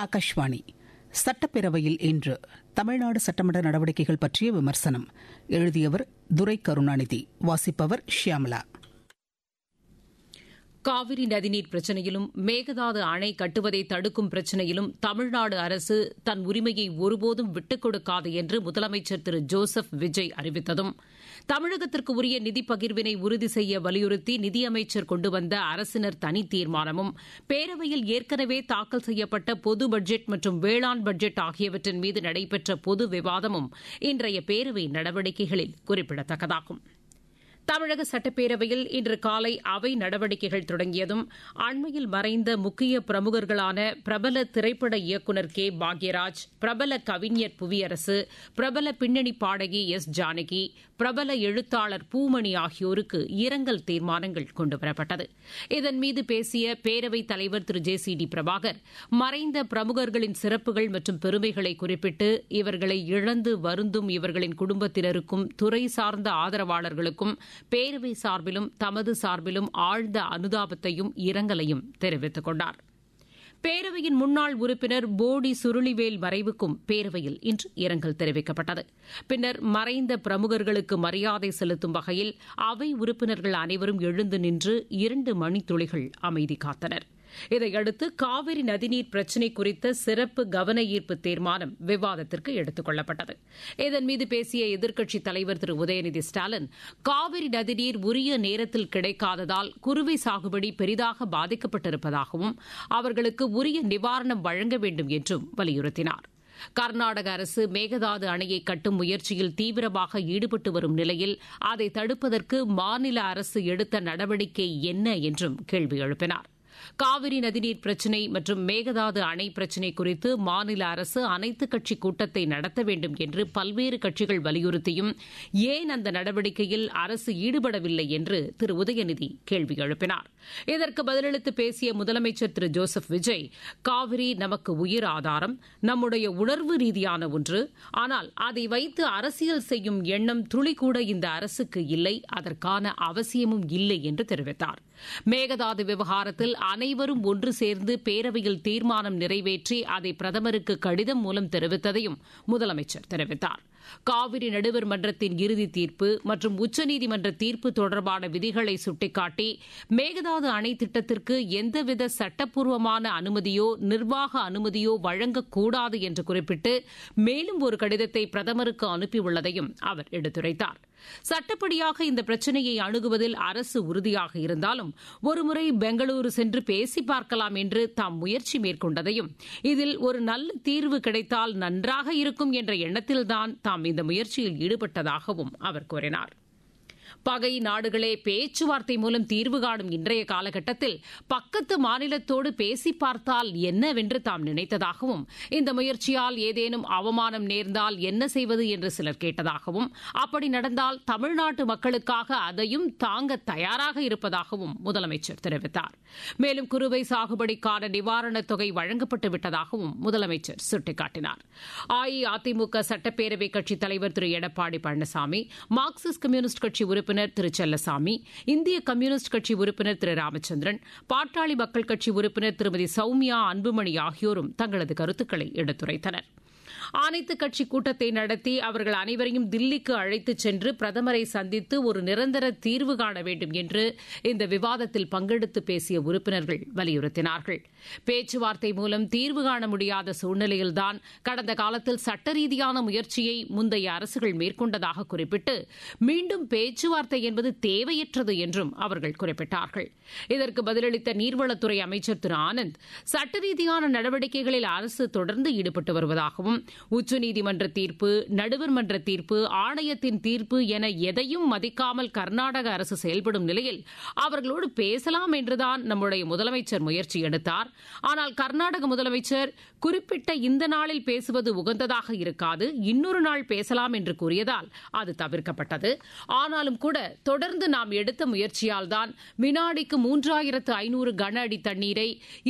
ஆகாஷ்வாணி சட்டப்பேரவையில் இன்று தமிழ்நாடு சட்டமன்ற நடவடிக்கைகள் பற்றிய விமர்சனம் எழுதியவர் துரை கருணாநிதி வாசிப்பவர் ஷியாமலா காவிரி நதிநீர் பிரச்சினையிலும் மேகதாது அணை கட்டுவதை தடுக்கும் பிரச்சினையிலும் தமிழ்நாடு அரசு தன் உரிமையை ஒருபோதும் விட்டுக் கொடுக்காது என்று முதலமைச்சர் திரு ஜோசப் விஜய் அறிவித்ததும் தமிழகத்திற்கு உரிய நிதி பகிர்வினை உறுதி செய்ய வலியுறுத்தி நிதியமைச்சர் கொண்டு வந்த அரசினர் தனி தீர்மானமும் பேரவையில் ஏற்கனவே தாக்கல் செய்யப்பட்ட பொது பட்ஜெட் மற்றும் வேளாண் பட்ஜெட் ஆகியவற்றின் மீது நடைபெற்ற பொது விவாதமும் இன்றைய பேரவை நடவடிக்கைகளில் குறிப்பிடத்தக்கதாகும் தமிழக சட்டப்பேரவையில் இன்று காலை அவை நடவடிக்கைகள் தொடங்கியதும் அண்மையில் மறைந்த முக்கிய பிரமுகர்களான பிரபல திரைப்பட இயக்குநர் கே பாக்யராஜ் பிரபல கவிஞர் புவியரசு பிரபல பின்னணி பாடகி எஸ் ஜானகி பிரபல எழுத்தாளர் பூமணி ஆகியோருக்கு இரங்கல் தீர்மானங்கள் கொண்டுவரப்பட்டது இதன் மீது பேசிய பேரவைத் தலைவர் Thiru J C D Prabhakar மறைந்த பிரமுகர்களின் சிறப்புகள் மற்றும் பெருமைகளை குறிப்பிட்டு இவர்களை இழந்து வருந்தும் இவர்களின் குடும்பத்தினருக்கும் துறை சார்ந்த ஆதரவாளர்களுக்கும் பேரவை சார்பிலும் தமது சார்பிலும் ஆழ்ந்த அனுதாபத்தையும் இரங்கலையும் தெரிவித்துக் கொண்டார் பேரவையின் முன்னாள் உறுப்பினர் போடி சுருளிவேல் மறைவுக்கும் பேரவையில் இன்று இரங்கல் தெரிவிக்கப்பட்டது பின்னர் மறைந்த பிரமுகர்களுக்கு மரியாதை செலுத்தும் வகையில் அவை உறுப்பினர்கள் அனைவரும் எழுந்து நின்று இரண்டு மணித்துளிகள் அமைதி காத்தனர் இதையடுத்து காவிரி நதிநீர் பிரச்சினை குறித்த சிறப்பு கவன ஈர்ப்பு தீர்மானம் விவாதத்திற்கு எடுத்துக் கொள்ளப்பட்டது இதன் மீது பேசிய எதிர்க்கட்சித் தலைவர் திரு உதயநிதி ஸ்டாலின் காவிரி நதிநீர் உரிய நேரத்தில் கிடைக்காததால் குறுவை சாகுபடி பெரிதாக பாதிக்கப்பட்டிருப்பதாகவும் அவர்களுக்கு உரிய நிவாரணம் வழங்க வேண்டும் என்றும் வலியுறுத்தினார் கர்நாடக அரசு மேகதாது அணையை கட்டும் முயற்சியில் தீவிரமாக ஈடுபட்டு வரும் நிலையில் அதை தடுப்பதற்கு மாநில அரசு எடுத்த நடவடிக்கை என்ன என்றும் கேள்வி எழுப்பினார் காவிரி நதிநீர் பிரச்சினை மற்றும் மேகதாது அணை பிரச்சினை குறித்து மாநில அரசு அனைத்துக் கட்சி கூட்டத்தை நடத்த வேண்டும் என்று பல்வேறு கட்சிகள் வலியுறுத்தியும் ஏன் அந்த நடவடிக்கையில் அரசு ஈடுபடவில்லை என்று திரு உதயநிதி கேள்வி எழுப்பினார் இதற்கு பதிலளித்து பேசிய முதலமைச்சர் திரு ஜோசப் விஜய் காவிரி நமக்கு உயிர் ஆதாரம் நம்முடைய உணர்வு ரீதியான ஒன்று ஆனால் அதை வைத்து அரசியல் செய்யும் எண்ணம் துளிக்கூட இந்த அரசுக்கு இல்லை அதற்கான அவசியமும் இல்லை என்று தெரிவித்தார் மேகதாது விவகாரத்தில் அனைவரும் ஒன்று சேர்ந்து பேரவையில் தீர்மானம் நிறைவேற்றி அதை பிரதமருக்கு கடிதம் மூலம் தெரிவித்ததையும் முதலமைச்சர் தெரிவித்தார் காவிரி நடுவர் மன்றத்தின் இறுதி தீர்ப்பு மற்றும் உச்சநீதிமன்ற தீர்ப்பு தொடர்பான விதிகளை சுட்டிக்காட்டி மேகதாது அணை திட்டத்திற்கு எந்தவித சட்டப்பூர்வமான அனுமதியோ நிர்வாக அனுமதியோ வழங்கக்கூடாது என்று குறிப்பிட்டு மேலும் ஒரு கடிதத்தை பிரதமருக்கு அனுப்பியுள்ளதையும் அவர் எடுத்துரைத்தார் சட்டப்படியாக இந்த பிரச்சினையை அணுகுவதில் அரசு உறுதியாக இருந்தாலும் ஒருமுறை பெங்களூரு சென்று பேசி பார்க்கலாம் என்று தாம் முயற்சி மேற்கொண்டதையும் இதில் ஒரு நல்ல தீர்வு கிடைத்தால் நன்றாக இருக்கும் என்ற எண்ணத்தில்தான் தாம் இந்த முயற்சியில் ஈடுபட்டதாகவும் அவர் கூறினார் பகை நாடுகளே பேச்சுவார்த்தை மூலம் தீர்வு காணும் இன்றைய காலகட்டத்தில் பக்கத்து மாநிலத்தோடு பேசி பார்த்தால் என்னவென்று தாம் நினைத்ததாகவும் இந்த முயற்சியால் ஏதேனும் அவமானம் நேர்ந்தால் என்ன செய்வது என்று சிலர் கேட்டதாகவும் அப்படி நடந்தால் தமிழ்நாட்டு மக்களுக்காக அதையும் தாங்க தயாராக இருப்பதாகவும் முதலமைச்சர் தெரிவித்தார் மேலும் குறுவை சாகுபடிக்கான நிவாரணத் தொகை வழங்கப்பட்டு விட்டதாகவும் முதலமைச்சர் சுட்டிக்காட்டினார் அஇஅதிமுக சட்டப்பேரவை கட்சித் தலைவர் திரு எடப்பாடி பழனிசாமி மார்க்சிஸ்ட் கம்யூனிஸ்ட் கட்சி உறுப்பினர் திரு செல்லசாமி இந்திய கம்யூனிஸ்ட் கட்சி உறுப்பினர் திரு ராமச்சந்திரன் பாட்டாளி மக்கள் கட்சி உறுப்பினர் திருமதி சௌமியா அன்புமணி ஆகியோரும் தங்களது கருத்துக்களை எடுத்துரைத்தனர் அனைத்துக் கட்சி கூட்டத்தை நடத்தி அவர்கள் அனைவரையும் தில்லிக்கு அழைத்துச் சென்று பிரதமரை சந்தித்து ஒரு நிரந்தர தீர்வு காண வேண்டும் என்று இந்த விவாதத்தில் பங்கெடுத்து பேசிய உறுப்பினர்கள் வலியுறுத்தினார்கள் பேச்சுவார்த்தை மூலம் தீர்வு காண முடியாத சூழ்நிலையில்தான் கடந்த காலத்தில் சட்ட ரீதியான முயற்சியை முந்தைய அரசுகள் மேற்கொண்டதாக குறிப்பிட்டு மீண்டும் பேச்சுவார்த்தை என்பது தேவையற்றது என்றும் அவர்கள் குறிப்பிட்டார்கள் இதற்கு பதிலளித்த நீர்வளத்துறை அமைச்சர் திரு ஆனந்த் சட்ட ரீதியான நடவடிக்கைகளில் அரசு தொடர்ந்து ஈடுபட்டு வருவதாகவும் உச்சநீதிமன்ற தீர்ப்பு நடுவர் மன்ற தீர்ப்பு ஆணையத்தின் தீர்ப்பு என எதையும் மதிக்காமல் கர்நாடக அரசு செயல்படும் நிலையில் அவர்களோடு பேசலாம் என்றுதான் நம்முடைய முதலமைச்சர் முயற்சி எடுத்தார் ஆனால் கர்நாடக முதலமைச்சர் குறிப்பிட்ட இந்த நாளில் பேசுவது உகந்ததாக இருக்காது இன்னொரு நாள் பேசலாம் என்று கூறியதால் அது தவிர்க்கப்பட்டது ஆனாலும் கூட தொடர்ந்து நாம் எடுத்த முயற்சியால் தான் வினாடிக்கு மூன்றாயிரத்து ஐநூறு கன அடி தண்ணீரை